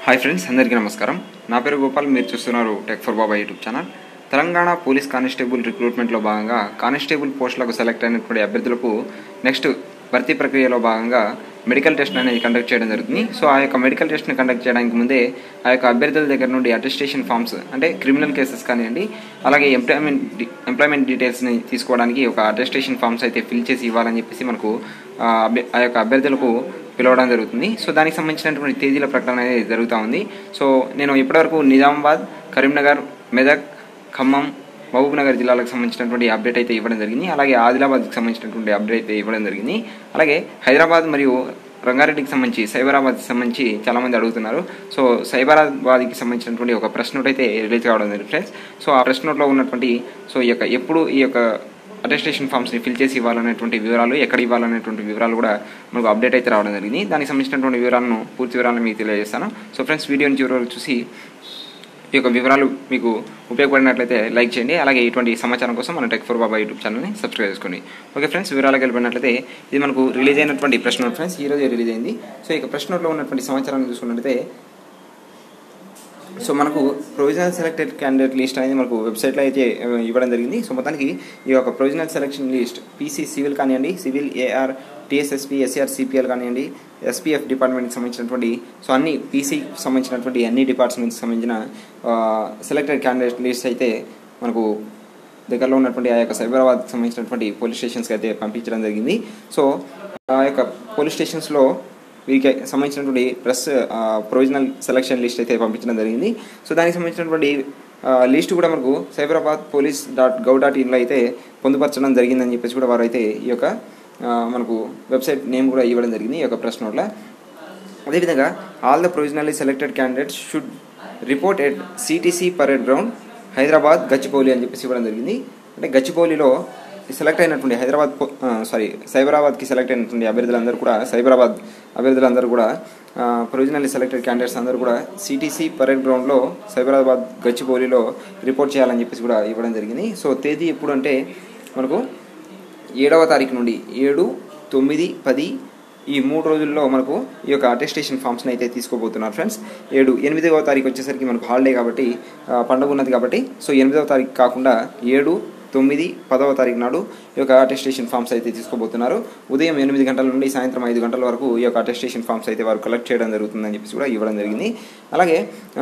hi friends అందరికీ నమస్కారం నా పేరు గోపాల్ మీరు చూస్తున్నారు tech for Baba YouTube channel Telangana police constable రిక్రూట్మెంట్లో భాగంగా కానిస్టేబుల్ పోస్టులకు సెలెక్ట్ అయినటువంటి అభ్యర్థులకు నెక్స్ట్ భర్తీ ప్రక్రియలో భాగంగా మెడికల్ టెస్ట్ అనేది కండక్ట్ చేయడం జరుగుతుంది సో ఆ యొక్క మెడికల్ టెస్ట్ని కండక్ట్ చేయడానికి ముందే ఆ యొక్క అభ్యర్థుల దగ్గర నుండి అటెస్టేషన్ ఫామ్స్ అంటే క్రిమినల్ కేసెస్ కానివ్వండి అలాగే ఎంప్లాయ్మెంట్ ఎంప్లాయ్మెంట్ డీటెయిల్స్ని తీసుకోవడానికి ఒక అటెస్టేషన్ ఫామ్స్ అయితే ఫిల్ చేసి ఇవ్వాలని చెప్పేసి మనకు ఆ అభ్య- ఆ యొక్క అభ్యర్థులకు పిలవడం జరుగుతుంది సో దానికి సంబంధించినటువంటి తేదీల ప్రకటన అనేది జరుగుతూ ఉంది సో నేను ఇప్పటివరకు నిజామాబాద్ కరీంనగర్ మెదక్ ఖమ్మం మహబూబ్ నగర్ జిల్లాలకు సంబంధించినటువంటి అప్డేట్ అయితే ఇవ్వడం జరిగింది అలాగే ఆదిలాబాద్కి సంబంధించినటువంటి అప్డేట్ అయితే ఇవ్వడం జరిగింది అలాగే హైదరాబాద్ మరియు రంగారెడ్డికి సంబంధించి సైబరాబాద్కి సంబంధించి చాలామంది అడుగుతున్నారు సో సైబరాబాద్కి సంబంధించినటువంటి ఒక ప్రెస్ నోట్ అయితే రిలీజ్ కావడం జరిగింది ఫ్రెండ్స్ సో ఆ ప్రెస్ నోట్లో ఉన్నటువంటి సో ఈ యొక్క ఎప్పుడు ఈ యొక్క అటెస్టేషన్ ఫామ్స్ని ఫిల్ చేసి ఇవ్వాలనేటువంటి వివరాలు ఎక్కడ ఇవ్వాలనేటువంటి వివరాలు కూడా మనకు అప్డేట్ అయితే రావడం జరిగింది దానికి సంబంధించినటువంటి వివరాలను పూర్తి వివరాలను మీకు తెలియజేస్తాను సో ఫ్రెండ్స్ వీడియోని చివరి వరకు చూసి ఈ యొక్క వివరాలు మీకు ఉపయోగపడినట్లయితే లైక్ చేయండి అలాగే ఇటువంటి సమాచారం కోసం మన టెక్ ఫోర్ బాబా యూట్యూబ్ ఛానల్ని సబ్స్క్రైబ్ చేసుకోండి ఓకే ఫ్రెండ్స్ వివరాలకు వెళ్ళిపోయినట్లయితే ఇది మనకు రిలీజ్ అయినటువంటి ప్రశ్న నోట్ ఫ్రెండ్స్ ఈ రోజే రిలీజ్ అయింది సో ఇక ప్రశ్న నోట్లో ఉన్నటువంటి సమాచారాన్ని చూసుకున్నట్లయితే సో మనకు ప్రొవిజనల్ సెలెక్టెడ్ క్యాండిడేట్ లిస్ట్ అనేది మనకు వెబ్సైట్లో అయితే ఆ, ఇవ్వడం జరిగింది సో మొత్తానికి ఈ యొక్క provisional selection list PC civil కానివ్వండి civil AR TSSP SR CPL కానివ్వండి ఎస్పీఎఫ్ డిపార్ట్మెంట్కి సంబంధించినటువంటి సో అన్ని పీసీ సంబంధించినటువంటి అన్ని డిపార్ట్మెంట్స్కి సంబంధించిన సెలెక్టెడ్ క్యాండిడేట్ లిస్ట్ అయితే మనకు దగ్గరలో ఉన్నటువంటి ఆ యొక్క సైబరాబాద్కి సంబంధించినటువంటి పోలీస్ స్టేషన్స్కి అయితే పంపించడం జరిగింది సో ఆ యొక్క పోలీస్ స్టేషన్స్లో వీరికి సంబంధించినటువంటి ప్రెస్ ప్రొవిజనల్ సెలక్షన్ లిస్ట్ అయితే పంపించడం జరిగింది సో దానికి సంబంధించినటువంటి లిస్ట్ కూడా మనకు Cyberabad police dot gov dot ఇన్లో అయితే పొందుపరచడం జరిగిందని చెప్పేసి కూడా వారు అయితే ఈ యొక్క ఆ, మనకు వెబ్సైట్ నేమ్ కూడా ఇవ్వడం జరిగింది ఈ యొక్క ప్రెస్ నోట్లో అదేవిధంగా all the provisionally selected candidates should report at CTC parade ground Hyderabad Gachibowli అని చెప్పేసి ఇవ్వడం జరిగింది అంటే గచ్చిపౌలిలో సెలెక్ట్ అయినటువంటి హైదరాబాద్ సారీ సైబరాబాద్కి సెలెక్ట్ అయినటువంటి అభ్యర్థులందరూ కూడా సైబరాబాద్ అభ్యర్థులందరూ కూడా ప్రొవిజనల్లీ సెలెక్టెడ్ క్యాండిడేట్స్ అందరూ కూడా సిటీసీ పరేడ్ గ్రౌండ్లో సైబరాబాద్ గచ్చిపౌలిలో రిపోర్ట్ చేయాలని చెప్పేసి కూడా ఇవ్వడం జరిగింది సో తేదీ ఎప్పుడు అంటే మనకు ఏడవ తారీఖు నుండి ఏడు తొమ్మిది పది ఈ మూడు రోజుల్లో మనకు ఈ యొక్క అటెస్టేషన్ ఫామ్స్ని అయితే తీసుకోబోతున్నారు ఫ్రెండ్స్ ఏడు ఎనిమిదవ తారీఖు వచ్చేసరికి మనకు హాలిడే కాబట్టి ఆ, పండుగ ఉన్నది కాబట్టి సో ఎనిమిదవ తారీఖు కాకుండా ఏడు తొమ్మిది పదవ తారీఖు నాడు ఈ యొక్క అటెస్టేషన్ ఫామ్స్ అయితే తీసుకోబోతున్నారు ఉదయం ఎనిమిది గంటల నుండి సాయంత్రం ఐదు గంటల వరకు ఈ యొక్క అటెస్టేషన్ ఫామ్స్ అయితే వారు కలెక్ట్ చేయడం జరుగుతుందని చెప్పేసి కూడా ఇవ్వడం జరిగింది అలాగే ఆ,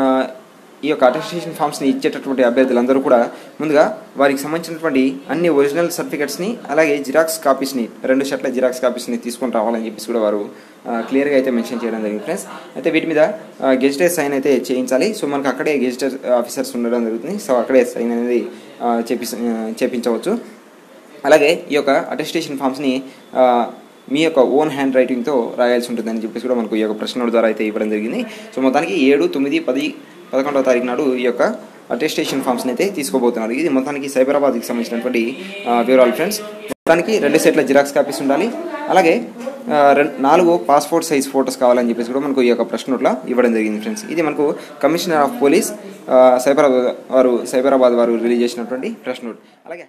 ఈ యొక్క అటెస్టేషన్ ఫామ్స్ని ఇచ్చేటటువంటి అభ్యర్థులందరూ కూడా ముందుగా వారికి సంబంధించినటువంటి అన్ని ఒరిజినల్ సర్టిఫికెట్స్ని అలాగే జిరాక్స్ కాపీస్ని రెండు షర్ట్ల జిరాక్స్ కాపీస్ని తీసుకొని రావాలని చెప్పేసి కూడా వారు క్లియర్గా అయితే మెన్షన్ చేయడం జరిగింది ఫ్రెండ్స్ అయితే వీటి మీద గెజిటెడ్ సైన్ అయితే చేయించాలి సో మనకు అక్కడే గెజిటెడ్ ఆఫీసర్స్ ఉండడం జరుగుతుంది సో అక్కడే సైన్ అనేది ఆ, చేపి ఆ, చేపించవచ్చు అలాగే ఈ యొక్క అటెస్టేషన్ ఫామ్స్ని ఆ, మీ యొక్క ఓన్ హ్యాండ్ రైటింగ్తో రాయాల్సి ఉంటుందని చెప్పేసి కూడా మనకు ఈ యొక్క ప్రశ్నల ద్వారా అయితే ఇవ్వడం జరిగింది సో మొత్తానికి ఏడు తొమ్మిది పది పదకొండవ తారీఖు నాడు ఈ యొక్క అటెస్టేషన్ ఫామ్స్ని అయితే తీసుకోబోతున్నారు ఇది మొత్తానికి సైబరాబాద్కి సంబంధించినటువంటి ఆ, వివరాలు ఫ్రెండ్స్ మొత్తానికి రెండు సెట్ల జిరాక్స్ కాపీస్ ఉండాలి అలాగే ఆ, రెండు నాలుగు పాస్పోర్ట్ సైజ్ ఫోటోస్ కావాలని చెప్పేసి కూడా మనకు ఈ యొక్క ప్రశ్న నోట్లో ఇవ్వడం జరిగింది ఫ్రెండ్స్ ఇది మనకు కమిషనర్ ఆఫ్ పోలీస్ ఆ, సైబరాబాద్ వారు సైబరాబాద్ వారు రిలీజ్ చేసినటువంటి ప్రశ్న నోట్ అలాగే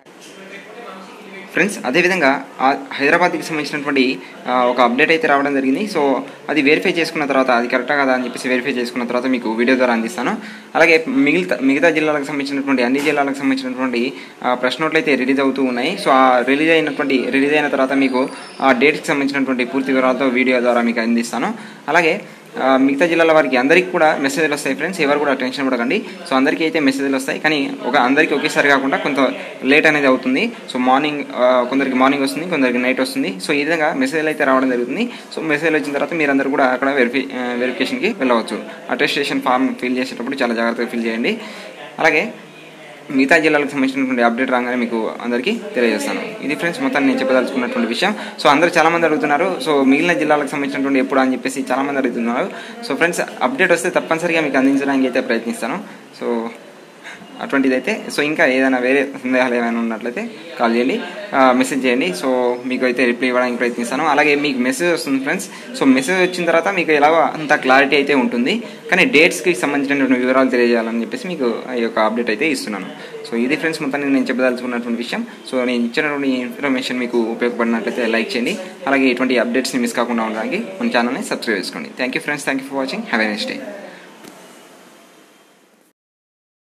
ఫ్రెండ్స్ అదేవిధంగా ఆ హైదరాబాద్కి సంబంధించినటువంటి ఆ, ఒక అప్డేట్ అయితే రావడం జరిగింది సో అది వెరిఫై చేసుకున్న తర్వాత అది కరెక్టా కదా అని చెప్పేసి వెరిఫై చేసుకున్న తర్వాత మీకు వీడియో ద్వారా అందిస్తాను అలాగే మిగతా మిగతా జిల్లాలకు సంబంధించినటువంటి అన్ని జిల్లాలకు సంబంధించినటువంటి ఆ, ప్రశ్న నోట్లు అయితే రిలీజ్ అవుతూ ఉన్నాయి సో ఆ రిలీజ్ అయినటువంటి రిలీజ్ అయిన తర్వాత మీకు ఆ డేట్కి సంబంధించినటువంటి పూర్తి వివరాలతో వీడియో ద్వారా మీకు అందిస్తాను అలాగే ఆ, మిగతా జిల్లాల వారికి అందరికీ కూడా మెసేజ్లు వస్తాయి ఫ్రెండ్స్ ఎవరు కూడా టెన్షన్ పడకండి సో అందరికీ అయితే మెసేజ్లు వస్తాయి కానీ ఒక అందరికీ ఒకేసారి కాకుండా కొంత లేట్ అనేది అవుతుంది సో మార్నింగ్ ఆ, కొందరికి మార్నింగ్ వస్తుంది కొందరికి నైట్ వస్తుంది సో ఈ విధంగా మెసేజ్లు అయితే రావడం జరుగుతుంది సో మెసేజ్ వచ్చిన తర్వాత మీరందరూ కూడా అక్కడ వెరిఫి వెరిఫికేషన్కి వెళ్ళవచ్చు అటెస్టేషన్ ఫామ్ ఫిల్ చేసేటప్పుడు చాలా జాగ్రత్తగా ఫిల్ చేయండి అలాగే మిగతా జిల్లాలకు సంబంధించినటువంటి అప్డేట్ రాగానే మీకు అందరికీ తెలియజేస్తాను ఇది ఫ్రెండ్స్ మొత్తం నేను చెప్పదలుచుకున్నటువంటి విషయం సో అందరూ చాలామంది అడుగుతున్నారు సో మిగిలిన జిల్లాలకు సంబంధించినటువంటి ఎప్పుడు అని చెప్పేసి చాలామంది అడుగుతున్నారు సో ఫ్రెండ్స్ అప్డేట్ వస్తే తప్పనిసరిగా మీకు అందించడానికి అయితే ప్రయత్నిస్తాను సో అటువంటిది అయితే సో ఇంకా ఏదైనా వేరే సందేహాలు ఏమైనా ఉన్నట్లయితే కాల్ చేయండి ఆ, మెసేజ్ చేయండి సో మీకు అయితే రిప్లై ఇవ్వడానికి ప్రయత్నిస్తాను అలాగే మీకు మెసేజ్ వస్తుంది ఫ్రెండ్స్ సో మెసేజ్ వచ్చిన తర్వాత మీకు ఎలా అంత క్లారిటీ అయితే ఉంటుంది కానీ డేట్స్కి సంబంధించినటువంటి వివరాలు తెలియజేయాలని చెప్పేసి మీకు ఈ యొక్క అప్డేట్ అయితే ఇస్తున్నాను సో ఇది ఫ్రెండ్స్ మొత్తాన్ని నేను చెప్పదలుచుకున్నటువంటి విషయం సో నేను ఇచ్చినటువంటి ఇన్ఫర్మేషన్ మీకు ఉపయోగపడినట్లయితే లైక్ చేయండి అలాగే ఇటువంటి అప్డేట్స్ని మిస్ కాకుండా ఉండడానికి మన ఛానల్ని సబ్స్క్రైబ్ చేసుకోండి thank you friends thank you for watching have a next day